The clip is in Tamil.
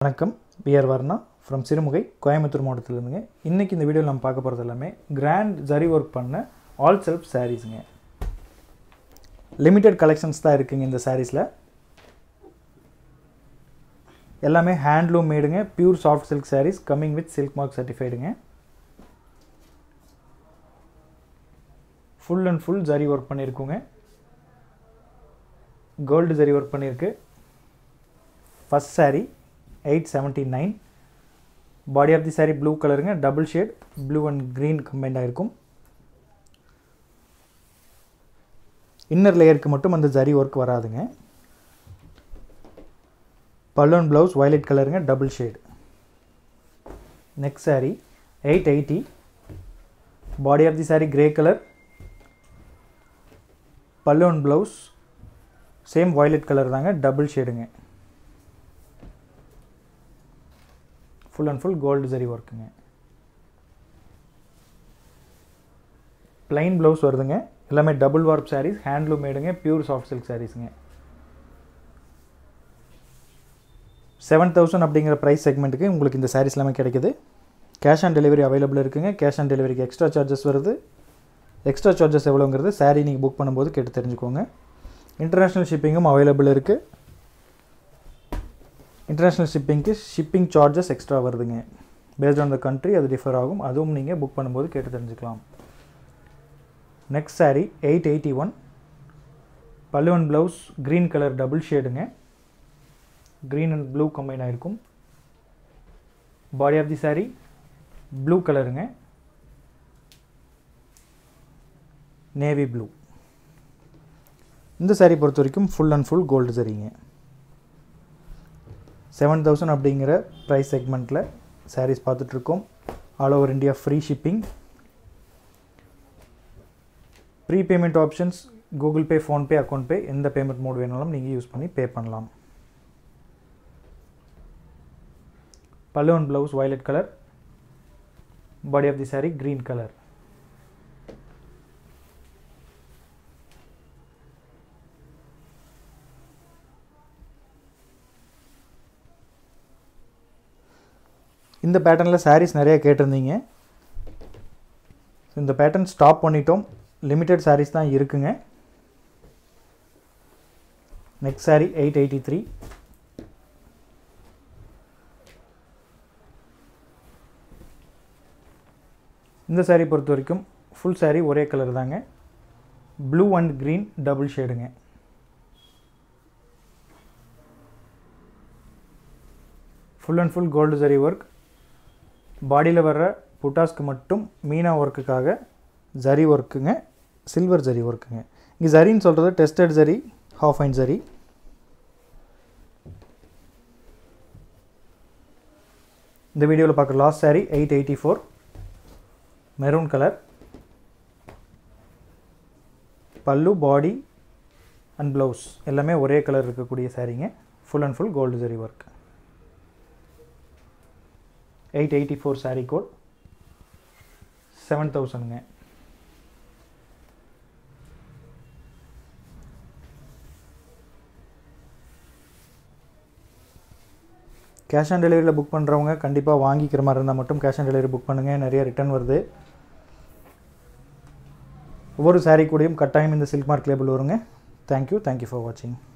வணக்கம் பிஆர் வர்ணா ஃப்ரம் சிறுமுகை கோயம்புத்தூர் மாவட்டத்திலிருந்துங்க இன்றைக்கி இந்த வீடியோவில் நம்ம பார்க்க போகிறது எல்லாமே கிராண்ட் ஜரி ஒர்க் பண்ண ஆல் செல்ஃப் சாரீஸுங்க லிமிட்டெட் கலெக்ஷன்ஸ் தான் இருக்குங்க இந்த சாரீஸில் எல்லாமே ஹேண்ட்லூம் மேடுங்க pure soft silk sarees coming with silk mark சர்டிஃபைடுங்க full and full zari work பண்ணியிருக்குங்க கோல்டு ஜரி ஒர்க் பண்ணியிருக்கு first saree eight seventy nine body of the saree blue கலருங்க double shade blue and green combined ஆகிருக்கும் இன்னர் லேயருக்கு மட்டும் அந்த ஜரி ஒர்க் வராதுங்க பலூன் ப்ளவுஸ் வயலட் கலருங்க double shade next saree eight eighty body of the saree grey colour balloon blouse same violet colour தாங்க டபுள் ஷேடுங்க full and full gold zari ஒர்க்குங்க ப்ளைன் ப்ளவுஸ் வருதுங்க எல்லாமே டபுள் வார்ப் சாரீஸ் ஹேண்ட்லூம் மேடுங்க பியூர் சாஃப்ட் சில்க் சாரீஸுங்க செவன் தௌசண்ட் அப்படிங்கிற ப்ரைஸ் செக்மெண்ட்டுக்கு உங்களுக்கு இந்த சாரீஸ் எல்லாமே கிடைக்குது கேஷ் ஆன் டெலிவரி அவைலபிள் இருக்குங்க கேஷ் ஆன் டெலிவரிக்கு எக்ஸ்ட்ரா சார்ஜஸ் வருது எக்ஸ்ட்ரா சார்ஜஸ் எவ்வளோங்கிறது சாரீ நீங்கள் புக் பண்ணும்போது கேட்டு தெரிஞ்சுக்கோங்க இன்டர்நேஷ்னல் ஷிப்பிங்கும் அவைலபிள் இருக்குது இன்டர்நேஷ்னல் ஷிப்பிங்க்கு ஷிப்பிங் சார்ஜஸ் எக்ஸ்ட்ரா வருதுங்க பேஸ்ட் ஆன் த கண்ட்ரி அது டிஃபர் ஆகும் அதுவும் நீங்கள் புக் பண்ணும்போது கேட்டு தெரிஞ்சுக்கலாம் next saree eight eighty one பல்லுவன் ப்ளவுஸ் க்ரீன் கலர் டபுள் ஷேடுங்க க்ரீன் அண்ட் ப்ளூ கம்பைன் ஆகிருக்கும் body of the saree blue கலருங்க நேவி ப்ளூ இந்த saree பொறுத்த வரைக்கும் ஃபுல் அண்ட் ஃபுல் கோல்டு சரிங்க செவன் தௌசண்ட் அப்படிங்கிற ப்ரைஸ் செக்மெண்ட்டில் சாரீஸ் பார்த்துட்ருக்கோம் all over India free shipping free payment options Google Pay PhonePe account pay எந்த பேமெண்ட் மோட் வேணாலும் நீங்கள் யூஸ் பண்ணி பே பண்ணலாம் பல்லுவன் blouse violet colour body of the saree green colour இந்த பேட்டர்னில் சாரீஸ் நிறைய கேட்டிருந்தீங்க இந்த பேட்டர்ன் ஸ்டாப் பண்ணிட்டோம் லிமிட்டெட் சாரீஸ் தான் இருக்குங்க next saree eight eighty three இந்த saree பொறுத்த வரைக்கும் ஃபுல் saree ஒரே கலர் தாங்க ப்ளூ அண்ட் க்ரீன் டபுள் ஷேடுங்க full and full gold zari work பாடியில் வர்ற புட்டாஸ்க்கு மட்டும் மீனா ஒர்க்குக்காக ஜரி ஒர்க்குங்க சில்வர் ஜரி ஒர்க்குங்க இங்கே ஜரின்னு சொல்கிறது டெஸ்டட் ஜரி ஹாஃப் ஐன் ஜரி இந்த வீடியோவில் பார்க்குற last saree eight eighty four maroon colour பல்லு பாடி அண்ட் ப்ளவுஸ் எல்லாமே ஒரே கலர் இருக்கக்கூடிய சாரீங்க full and full gold zari work eight eighty four sari code seven தௌசண்ட்ங்க கேஷ் ஆன் டெலிவரியில் புக் பண்ணுறவங்க கண்டிப்பாக வாங்கிக்கிற மாதிரி இருந்தால் மட்டும் கேஷ் ஆன் டெலிவரி புக் பண்ணுங்கள் நிறைய ரிட்டர்ன் வருது ஒவ்வொரு சாரீ கூடயும் கட்டாயம் இந்த சில்க் மார்க் லேபிள் வருங்க தேங்க்யூ தேங்க்யூ ஃபார் வாட்சிங்